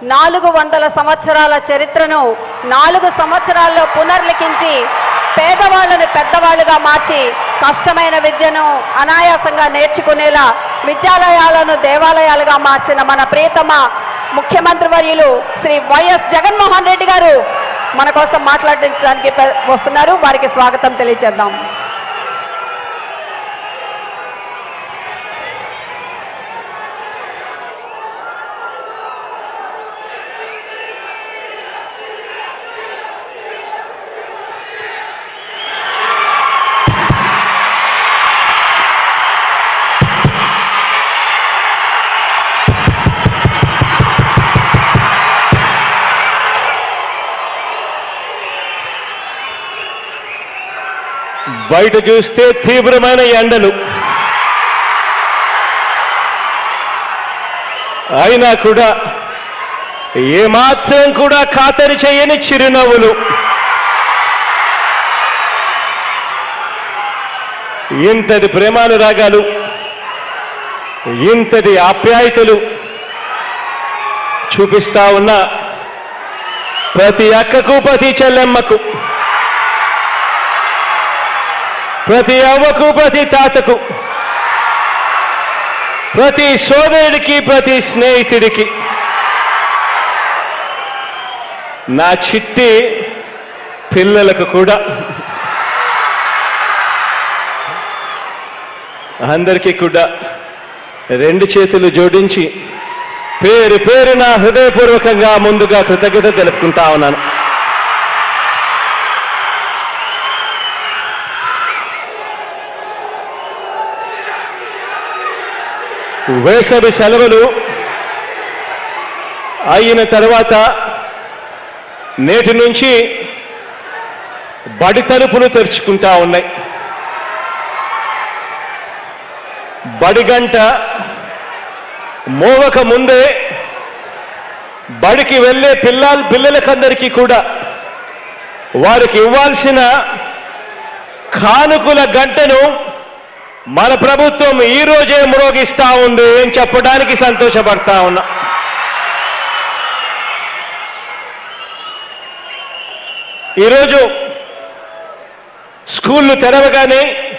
నాలుగు వందల సంవత్సరాల చరిత్రను నాలుగు సంవత్సరాల్లో పునర్లిఖించి పేదవాళ్లను పెద్దవాళ్లుగా మార్చి కష్టమైన విద్యను అనాయాసంగా నేర్చుకునేలా విద్యాలయాలను దేవాలయాలుగా మార్చిన మన ప్రియతమ ముఖ్యమంత్రి వర్యులు శ్రీ వైఎస్ జగన్మోహన్ రెడ్డి గారు మన కోసం మాట్లాడించడానికి పె- వస్తున్నారు వారికి స్వాగతం తెలియజేద్దాం బయట చూస్తే తీవ్రమైన ఎండలు అయినా కూడా ఏమాత్రం కూడా ఖాతరు చేయని చిరునవ్వులు ఇంతటి ప్రేమానురాగాలు ఇంతటి ఆప్యాయతలు చూపిస్తా ఉన్న ప్రతి అక్కకు ప్రతి చెల్లెమ్మకు ప్రతి అవ్వకు ప్రతి తాతకు ప్రతి సోదరుడికి ప్రతి స్నేహితుడికి నా చిట్టి పిల్లలకు కూడా అందరికీ కూడా రెండు చేతులు జోడించి పేరు పేరు నా హృదయపూర్వకంగా ముందుగా కృతజ్ఞత తెలుపుకుంటా ఉన్నాను వేసవి సెలవులు అయిన తర్వాత నేటి నుంచి బడి తలుపులు తెరుచుకుంటా ఉన్నాయి బడి గంట మోవక ముందే బడికి వెళ్ళే పిల్లల పిల్లలకందరికీ కూడా వారికి ఇవ్వాల్సిన కానుకల గంటను మన ప్రభుత్వం ఈ రోజే మ్రోగిస్తా ఉంది అని చెప్పడానికి సంతోషపడతా ఉన్నా ఈరోజు స్కూళ్ళు తెరవగానే